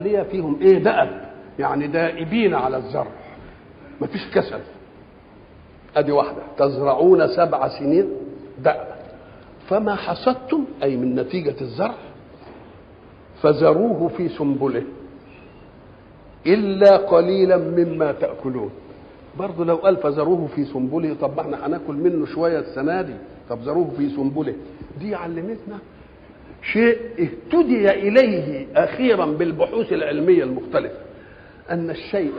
ليه فيهم ايه دأب يعني دائبين على الزرع مفيش كسل ادي واحده تزرعون سبع سنين دأب فما حصدتم اي من نتيجه الزرع فذروه في سنبله الا قليلا مما تاكلون برضه لو قال فذروه في سنبله طب ما احنا هناكل منه شويه السنه دي طب ذروه في سنبله دي علمتنا شيء اهتدي اليه اخيرا بالبحوث العلميه المختلفه ان الشيء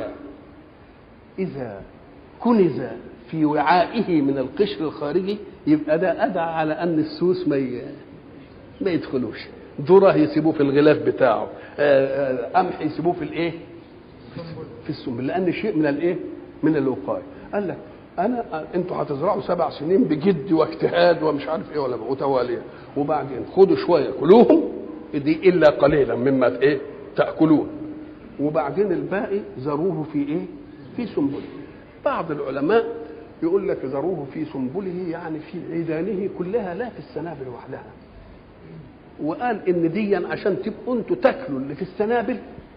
اذا كنز في وعائه من القشر الخارجي يبقى ده ادعى على ان السوس ما ي... ما يدخلوش ذره يسيبوه في الغلاف بتاعه قمح يسيبوه في الايه في السنبل لان شيء من الايه من الوقايه قال لك انا انتوا هتزرعوا سبع سنين بجد واجتهاد ومش عارف ايه ولا متواليه وبعدين خدوا شويه كلوهم دي الا قليلا مما ايه تاكلون وبعدين الباقي ذروه في ايه في سنبله بعض العلماء يقول لك ذروه في سنبله يعني في عيدانه كلها لا في السنابل وحدها وقال ان دي عشان تبقوا انتوا تاكلوا اللي في السنابل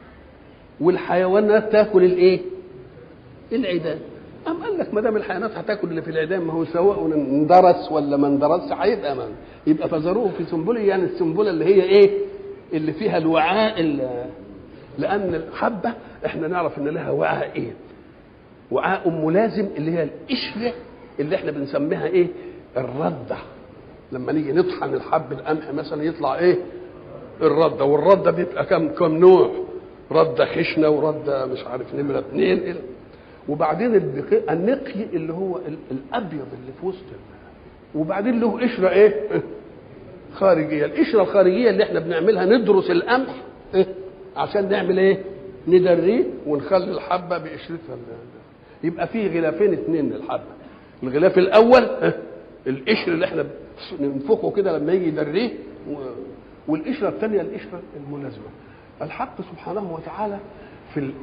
والحيوانات تاكل الايه العيدان أم قال لك ما دام الحيوانات هتاكل اللي في العيدان ما هو سواء اندرس ولا ما اندرسش هيبقى من يبقى فذروه في سنبله يعني السنبله اللي هي ايه؟ اللي فيها الوعاء اللي لان الحبه احنا نعرف ان لها وعاءين وعاء ملازم اللي هي القشره اللي احنا بنسميها ايه؟ الرده لما نيجي نطحن الحب القمح مثلا يطلع ايه؟ الرده والرده بيبقى كم كم نوع؟ رده خشنه ورده مش عارف نمره اثنين وبعدين النقي اللي هو الابيض اللي في وسط وبعدين له قشره ايه؟ خارجيه، القشره الخارجيه اللي احنا بنعملها ندرس القمح إيه؟ عشان نعمل ايه؟ ندريه ونخلي الحبه بقشرتها يبقى في غلافين اثنين للحبه. الغلاف الاول إيه؟ القشر اللي احنا ننفخه كده لما يجي يدريه والقشره الثانيه القشره الملازمه. الحق سبحانه وتعالى في ال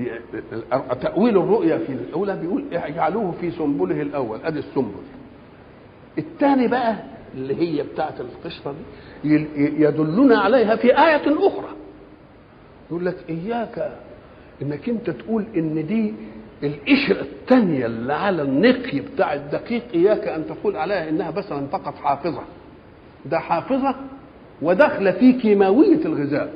ال تأويل الرؤيا في الأولى بيقول اجعلوه في سنبله الأول أدي السنبل الثاني بقى اللي هي بتاعة القشرة دي يدلنا عليها في آية أخرى يقول لك إياك إنك أنت تقول إن دي القشرة الثانية اللي على النقي بتاع الدقيق إياك أن تقول عليها إنها مثلا فقط حافظة ده حافظة وداخلة في كيماوية الغذاء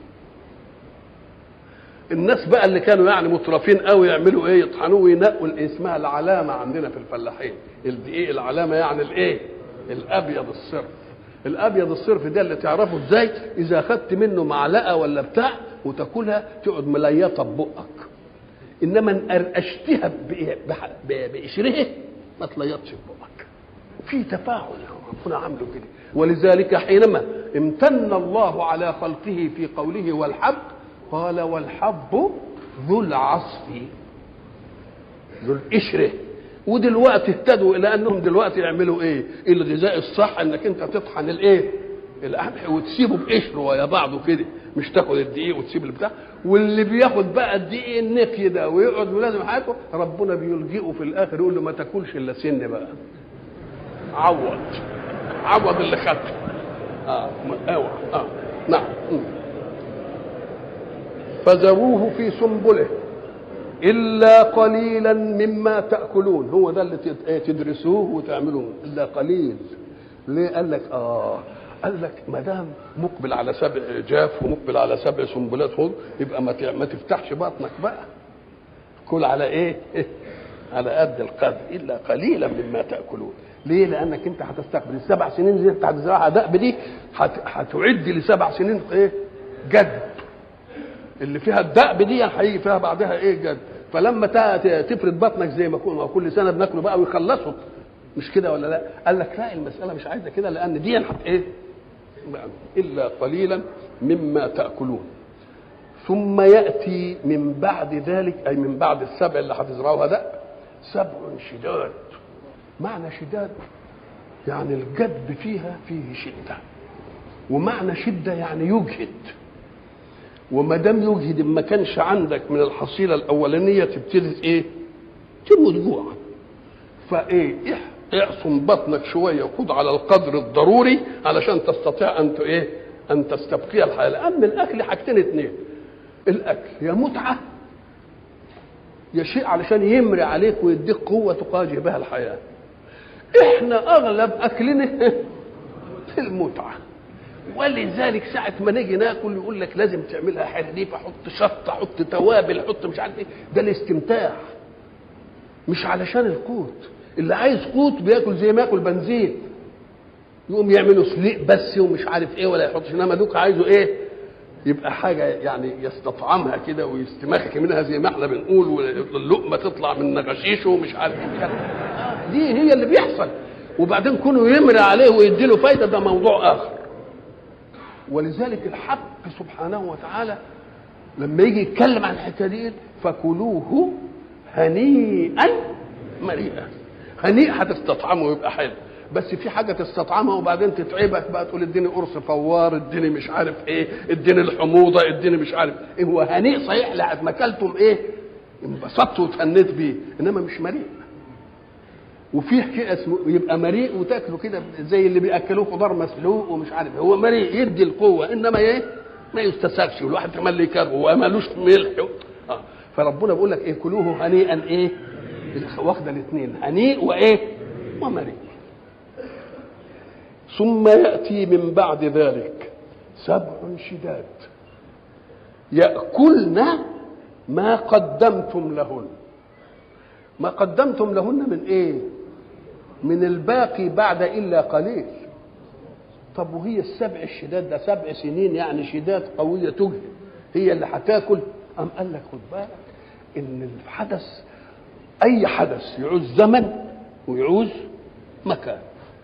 الناس بقى اللي كانوا يعني مترفين قوي يعملوا ايه يطحنوه وينقوا اسمها العلامه عندنا في الفلاحين الدقيق العلامه يعني الايه الابيض الصرف الابيض الصرف ده اللي تعرفه ازاي اذا اخذت منه معلقه ولا بتاع وتاكلها تقعد مليطه ببقك انما ان قرقشتها بقشرها ما تليطش ببقك في تفاعل ربنا عامله كده ولذلك حينما امتن الله على خلقه في قوله والحب قال والحب ذو العصف ذو القشرة ودلوقتي اهتدوا الى انهم دلوقتي يعملوا ايه الغذاء الصح انك انت تطحن الايه القمح وتسيبه بقشره ويا بعضه كده مش تاخد الدقيق وتسيب البتاع واللي بياخد بقى الدقيق النقي ده ويقعد ملازم حياته ربنا بيلجئه في الاخر يقول له ما تاكلش الا سن بقى عوض عوض اللي خدته اه اوعى اه نعم م. فذروه في سنبله إلا قليلا مما تأكلون هو ده اللي تدرسوه وتعملوه إلا قليل ليه قال لك آه قال لك ما دام مقبل على سبع جاف ومقبل على سبع سنبلات خضر يبقى ما ما تفتحش بطنك بقى كل على ايه؟ على قد القدر الا قليلا مما تاكلون ليه؟ لانك انت هتستقبل السبع سنين اللي انت هتزرعها دأب دي هتعد لسبع سنين ايه؟ جد اللي فيها الدأب دي هيجي فيها بعدها ايه جد فلما تفرد بطنك زي ما كنا كل سنه بناكله بقى ويخلصوا مش كده ولا لا قال لك لا المساله مش عايزه كده لان دي حت ايه الا قليلا مما تاكلون ثم ياتي من بعد ذلك اي من بعد السبع اللي هتزرعوها ده سبع شداد معنى شداد يعني الجد فيها فيه شده ومعنى شده يعني يجهد وما دام يجهد ما كانش عندك من الحصيله الاولانيه تبتدي ايه؟ تموت جوعا فايه اعصم بطنك شويه وخد على القدر الضروري علشان تستطيع ان ايه؟ ان تستبقي الحياه لان الاكل حاجتين اثنين الاكل يا متعه يا شيء علشان يمري عليك ويديك قوه تقاجه بها الحياه احنا اغلب اكلنا في المتعه ولذلك ساعة ما نيجي ناكل يقول لك لازم تعملها حريفة حط شطة حط توابل حط مش عارف ايه ده الاستمتاع مش علشان القوت اللي عايز قوت بياكل زي ما ياكل بنزين يقوم يعملوا سليق بس ومش عارف ايه ولا يحطش انما دوك عايزه ايه يبقى حاجة يعني يستطعمها كده ويستمخك منها زي ما احنا بنقول واللقمة تطلع من نغشيشه ومش عارف ايه مش عارف. آه دي هي اللي بيحصل وبعدين كونه يمري عليه ويدي له فايدة ده موضوع آخر ولذلك الحق سبحانه وتعالى لما يجي يتكلم عن الحكايه دي فكلوه هنيئا مريئا هنيء هتستطعمه ويبقى حلو بس في حاجه تستطعمها وبعدين تتعبك بقى تقول اديني قرص فوار اديني مش عارف ايه اديني الحموضه اديني مش عارف ايه هو هنيء صحيح لعد ما اكلتم ايه انبسطت وتهنيت بيه انما مش مريء وفي شيء اسمه يبقى مريء وتاكله كده زي اللي بياكلوه خضار مسلوق ومش عارف هو مريء يدي القوه انما ايه ما يستساغش والواحد كمان ليه كرب ومالوش ملح اه فربنا بيقول لك ايه كلوه هنيئا ايه واخده الاثنين هنيء وايه ومريء ثم ياتي من بعد ذلك سبع شداد ياكلن ما قدمتم لهن ما قدمتم لهن من ايه من الباقي بعد الا قليل طب وهي السبع الشداد ده سبع سنين يعني شداد قويه تجهد هي اللي هتاكل ام قال لك خد بالك ان الحدث اي حدث يعوز زمن ويعوز مكان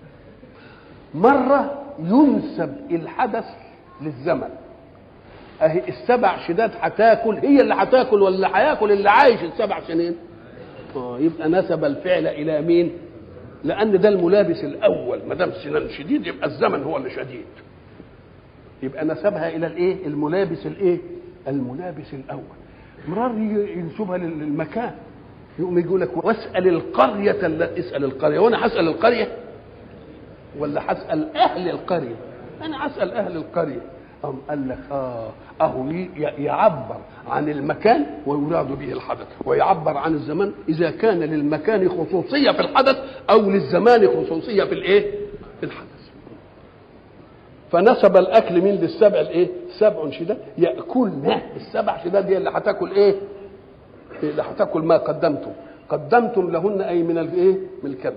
مره ينسب الحدث للزمن اهي السبع شداد هتاكل هي اللي هتاكل ولا هياكل اللي عايش السبع سنين اه يبقى نسب الفعل الى مين لان ده الملابس الاول ما دام سنان شديد يبقى الزمن هو اللي شديد يبقى نسبها الى الايه الملابس الايه الملابس الاول مرار ينسبها للمكان يقوم يقول لك واسال القريه اسال القريه وانا هسال القريه ولا هسال اهل القريه انا هسال اهل القريه أم قال لك آه أهو يعبر عن المكان ويراد به الحدث ويعبر عن الزمان إذا كان للمكان خصوصية في الحدث أو للزمان خصوصية في الإيه؟ في الحدث فنسب الأكل من للسبع الإيه؟ سبع شداد يأكلن السبع شداد هي اللي هتاكل إيه؟ اللي هتاكل ما قدمتم قدمتم لهن أي من الإيه؟ من الكذب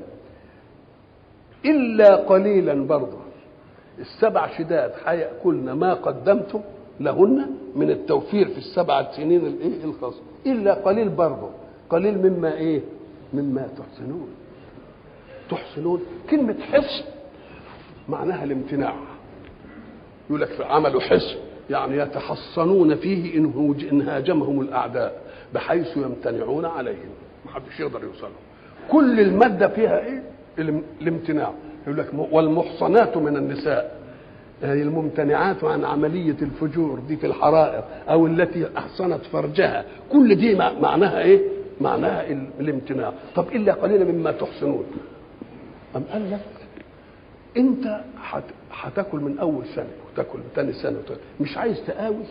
إلا قليلا برضه السبع شداد هياكلن ما قدمتم لهن من التوفير في السبع سنين الايه الخاصه الا قليل برضه قليل مما ايه مما تحسنون تحسنون كلمه حصن معناها الامتناع يقول لك عملوا حصن يعني يتحصنون فيه إن, إن هاجمهم الأعداء بحيث يمتنعون عليهم ما حدش يقدر يوصلهم كل المادة فيها إيه الامتناع يقول لك والمحصنات من النساء يعني الممتنعات عن عملية الفجور دي في الحرائر أو التي أحصنت فرجها كل دي معناها إيه؟ معناها الامتناع طب إلا قليلا مما تحصنون أم قال لك أنت هتاكل من أول سنة وتاكل من ثاني سنة وتاكل. مش عايز تقاوس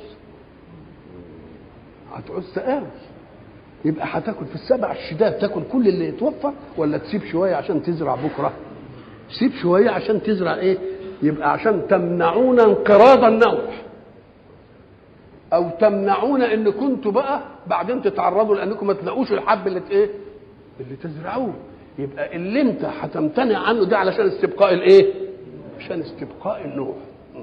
هتعوز تقاوس يبقى هتاكل في السبع الشداد تاكل كل اللي يتوفر ولا تسيب شويه عشان تزرع بكره سيب شويه عشان تزرع ايه يبقى عشان تمنعون انقراض النوع او تمنعون ان كنتوا بقى بعدين تتعرضوا لانكم ما تلاقوش الحب اللي ايه اللي تزرعوه يبقى اللي انت هتمتنع عنه ده علشان استبقاء الايه عشان استبقاء النوع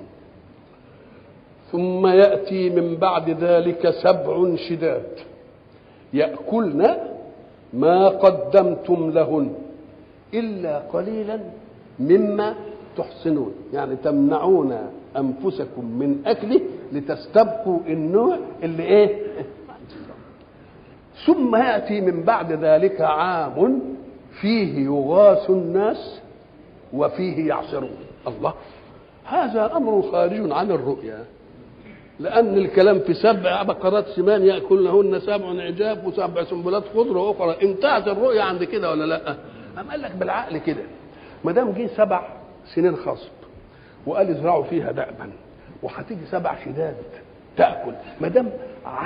ثم ياتي من بعد ذلك سبع شداد ياكلن ما قدمتم لهن الا قليلا مما تحسنون يعني تمنعون انفسكم من اكله لتستبقوا النوع اللي ايه ثم ياتي من بعد ذلك عام فيه يغاث الناس وفيه يعصرون الله هذا امر خارج عن الرؤيا لأن الكلام في سبع بقرات سمان يأكلنهن سبع عجاب وسبع سنبلات خضر أخرى انتهت الرؤيا عند كده ولا لا؟ أم قال لك بالعقل كده ما دام جه سبع سنين خصب وقال ازرعوا فيها دأبا وهتيجي سبع شداد تأكل ما دام